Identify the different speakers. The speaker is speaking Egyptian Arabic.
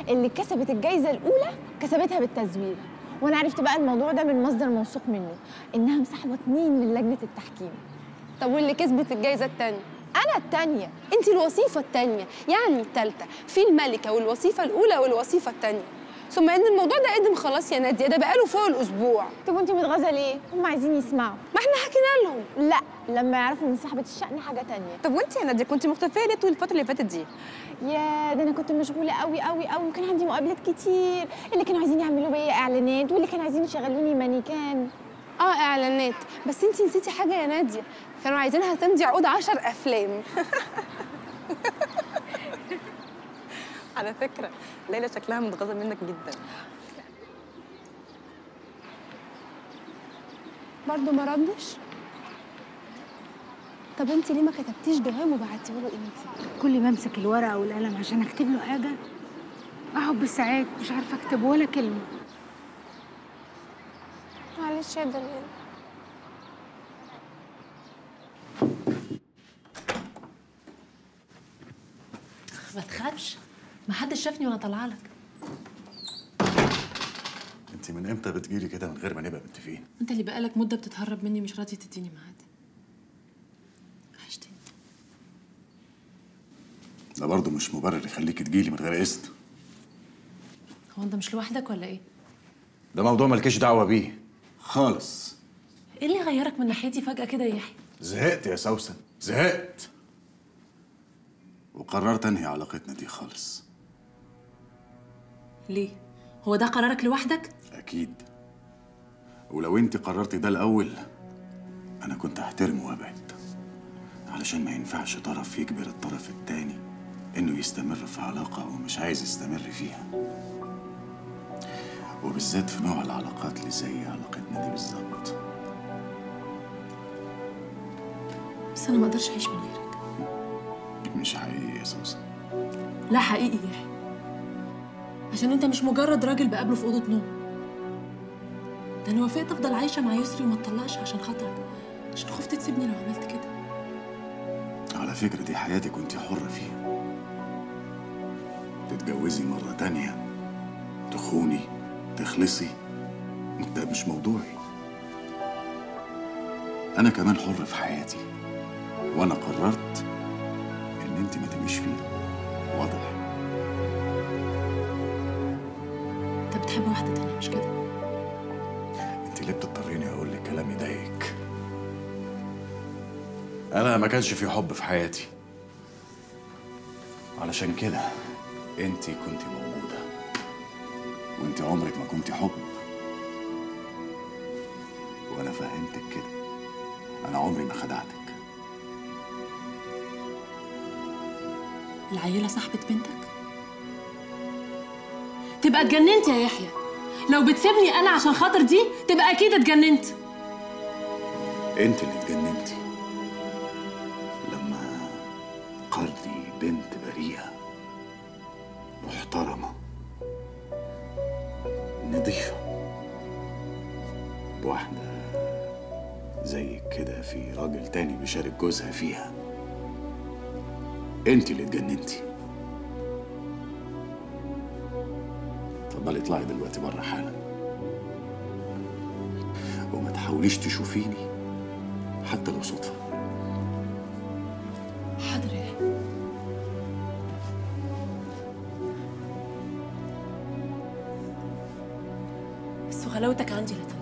Speaker 1: اللي كسبت الجايزه الاولى كسبتها بالتزوير وانا عرفت بقى الموضوع ده من مصدر موثوق منه انها مسحبه اتنين من لجنه التحكيم
Speaker 2: طب واللي كسبت الجايزه التانيه
Speaker 1: انا التانيه
Speaker 2: انت الوظيفه التانيه يعني التالته في الملكه والوظيفه الاولى والوظيفه التانيه ثم ان الموضوع ده قدم خلاص يا ناديه ده بقاله فوق الاسبوع
Speaker 1: طب وانت متغاظه ليه هم عايزين يسمعوا
Speaker 2: ما احنا حكينا لهم
Speaker 1: لا لما يعرفوا ان صاحبه الشأن حاجه تانية
Speaker 2: طب وانت يا ناديه كنت مختفيه ليه طول الفتره اللي فاتت دي
Speaker 1: يا ده انا كنت مشغوله قوي قوي قوي وكان عندي مقابلات كتير اللي كانوا عايزين يعملوا بيا اعلانات واللي كانوا عايزين يشغلوني مانيكان
Speaker 2: اه اعلانات بس انت نسيتي حاجه يا ناديه كانوا عايزينها تمضي عقود عشر افلام على فكره ليلى شكلها متغاظه منك جدا برضه ما ردش طب انت ليه ما كتبتيش جواب وبعتيه له انت
Speaker 3: كل ما امسك الورقه والقلم عشان اكتب له حاجه اقعد بالساعات مش عارفه اكتب ولا كلمه
Speaker 2: معلش يا دلال
Speaker 4: ما تخافش ما حدش شافني وانا طالعه لك
Speaker 5: انت من امتى بتجيلي كده من غير ما نبقى متفقين
Speaker 4: انت اللي بقالك مده بتتهرب مني مش راضي تديني ميعاد وحشتني
Speaker 5: ده برضه مش مبرر يخليك تجيلي من غير اذن
Speaker 4: هو انت مش لوحدك ولا ايه
Speaker 5: ده موضوع مالكيش دعوه بيه خالص
Speaker 4: ايه اللي غيرك من ناحيتي فجاه كده يا يحيى
Speaker 5: زهقت يا سوسن زهقت وقررت انهي علاقتنا دي خالص
Speaker 4: ليه هو ده قرارك لوحدك
Speaker 5: اكيد ولو انت قررتي ده الاول انا كنت هحترمه وابعد علشان ما ينفعش طرف يجبر الطرف التاني انه يستمر في علاقه هو مش عايز يستمر فيها وبالذات في نوع العلاقات اللي زي علاقتنا دي بالظبط
Speaker 4: بس انا ما اقدرش اعيش من غيرك
Speaker 5: مش حقيقي يا سوسن
Speaker 4: لا حقيقي يا يحيى عشان انت مش مجرد راجل بقابله في اوضه نوم ده انا وافقت افضل عايشه مع يسري وما اتطلقش عشان خاطرك عشان خفت تسيبني لو عملت كده
Speaker 5: على فكرة دي حياتك وانت حرة فيها تتجوزي مرة تانية تخوني تخلصي ده مش موضوعي أنا كمان حر في حياتي وأنا قررت إن أنت ما تبقيش فيها واضح
Speaker 4: انت بتحب واحده تانية مش كده
Speaker 5: أنت ليه بتضطريني أقول لك كلام يضايقك أنا ما كانش في حب في حياتي علشان كده أنت كنت موجودة وأنت عمرك ما كنت حب وأنا فهمتك كده أنا عمري ما خدعتك
Speaker 4: العيله صاحبه بنتك تبقى اتجننت يا يحيى لو بتسيبني انا عشان خاطر دي تبقى اكيد اتجننت
Speaker 5: أنت اللي اتجننتي لما قرضي بنت بريئة محترمة نظيفة بواحدة زيك كده في راجل تاني بيشارك جوزها فيها انت اللي اتجننتي اتفضلي اطلعي دلوقتي بره حالا وما تحاوليش تشوفيني حتى لو صدفه
Speaker 4: حاضر يا يحيى بس غلاوتك عندي لا تنام